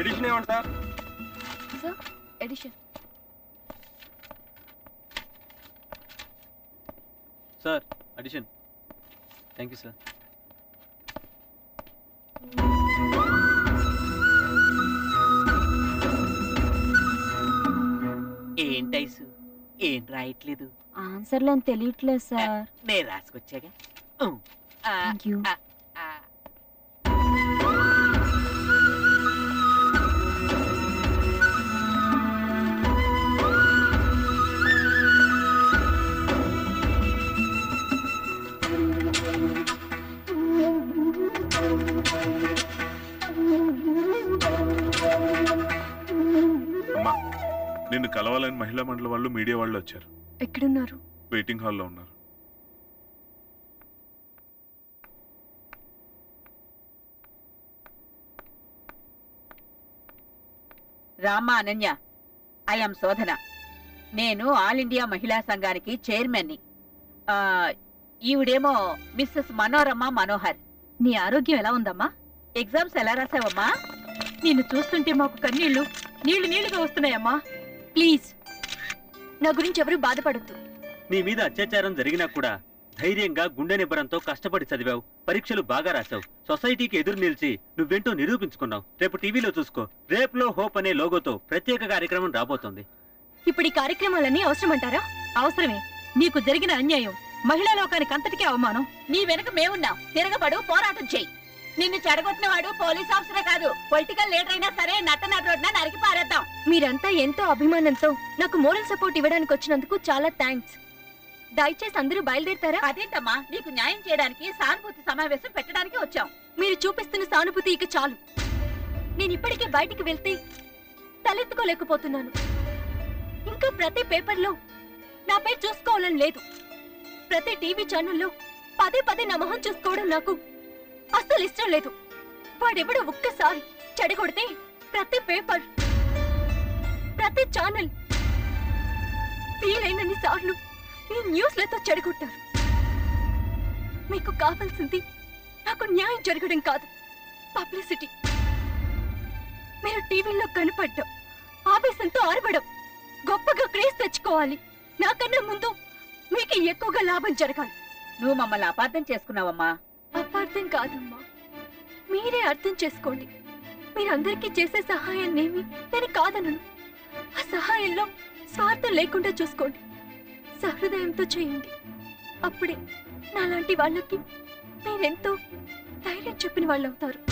Edition ఏమంట sir sir edition sir addition thank you sir ఏంటైసు ఏం రాయట్లేదు ఆన్సర్లు అని తెలియట్లేదు సార్ నేను రాసుకొచ్చాగా ఉమ్. ఆ, థ్యాంక్ యూ ఆ, ఆ. అమ్మా నిన్ను కలవాలని మహిళా మండలి వాళ్ళు మీడియా వాళ్ళు వచ్చారు ఎక్కడున్నారు వెయిటింగ్ హాల్లో ఉన్నారు రామా అనన్య ఐఎమ్ శోధన నేను ఆల్ ఇండియా మహిళా సంఘానికి చైర్మన్ని ఆ, ఈవిడేమో మిస్సెస్ మనోరమ మనోహర్ నీ ఆరోగ్యం ఎలా ఉందమ్మా ఎగ్జామ్స్ ఎలా రాసావమ్మా నిన్ను చూస్తుంటే మాకు కన్నీళ్లు నీళ్లు నీళ్లుగా వస్తున్నాయమ్మా ప్లీజ్ నా గురించి ఎవరు బాధపడద్దు నీ మీద అత్యాచారం జరిగినా కూడా ధైర్యంగా గుండె నిబ్బరంతో కష్టపడి చదివావు పరీక్షలు బాగా రాశావు సొసైటీకి ఎదురు నిలిచి నువ్వేంటో నిరూపించుకున్నావు రేపు టీవీలో చూసుకో రేపులో హోప్ అనే లోగోతో ప్రత్యేక కార్యక్రమం రాబోతోంది ఇప్పుడు ఈ కార్యక్రమాలన్నీ అవసరమంటారా అవసరమే నీకు జరిగిన అన్యాయం మహిళా లోకానికి అంతటికే అవమానం నీ వెనక మేమున్నాం తిరగబడు పోరాటం చెయ్యి నిన్ను చెడగొట్టిన వాడు పోలీస్ ఆఫీసరే కాదు పొలిటికల్ లీడర్ అయినా సరే నట్ట నటు రోడ్న నరికి పారేద్దాం మీరంతా ఎంతో అభిమానంతో నాకు మోరల్ సపోర్ట్ ఇవ్వడానికి వచ్చినందుకు చాలా థ్యాంక్స్ దయచేసి అందరూ బయలుదేరుతారా అదేంటమ్మా నీకు న్యాయం చేయడానికి సానుభూతి సమావేశం పెట్టడానికి వచ్చాం మీరు చూపిస్తున్న సానుభూతి ఇక చాలు నేను ఇప్పటికే బయటికి వెళ్తే తలెత్తుకోలేకపోతున్నాను ఇంకా ప్రతి పేపర్లో నా పేరు చూసుకోవాలని లేదు ప్రతి టీవీ ఛానల్లో పదే పదే నా మొహం చూసుకోవడం నాకు అస్సలు ఇష్టం లేదు వాడెవడో ఒక్కసారి చెడగొడితే ప్రతి పేపర్ ప్రతి ఛానల్ వీలైనన్ని సార్లు ఈ న్యూస్లతో చెడగొట్టారు మీకు కావాల్సింది నాకు న్యాయం జరగడం కాదు పబ్లిసిటీ మీరు టీవీలో కనపడ్డం ఆవేశంతో ఆరబడం గొప్పగా క్రేజ్ తెచ్చుకోవాలి నాకన్నా ముందు మీకు ఎక్కువగా లాభం జరగాలి నువ్వు మమ్మల్ని అపార్థం చేసుకున్నావమ్మా అపార్థం కాదమ్మా మీరే అర్థం చేసుకోండి మీరందరికీ చేసే సహాయాన్నేమి నేను కాదనను ఆ సహాయంలో స్వార్థం లేకుండా చూసుకోండి సహృదయంతో చేయండి అప్పుడే నాలాంటి వాళ్ళకి మీరెంతో ధైర్యం చెప్పిన వాళ్ళు అవుతారు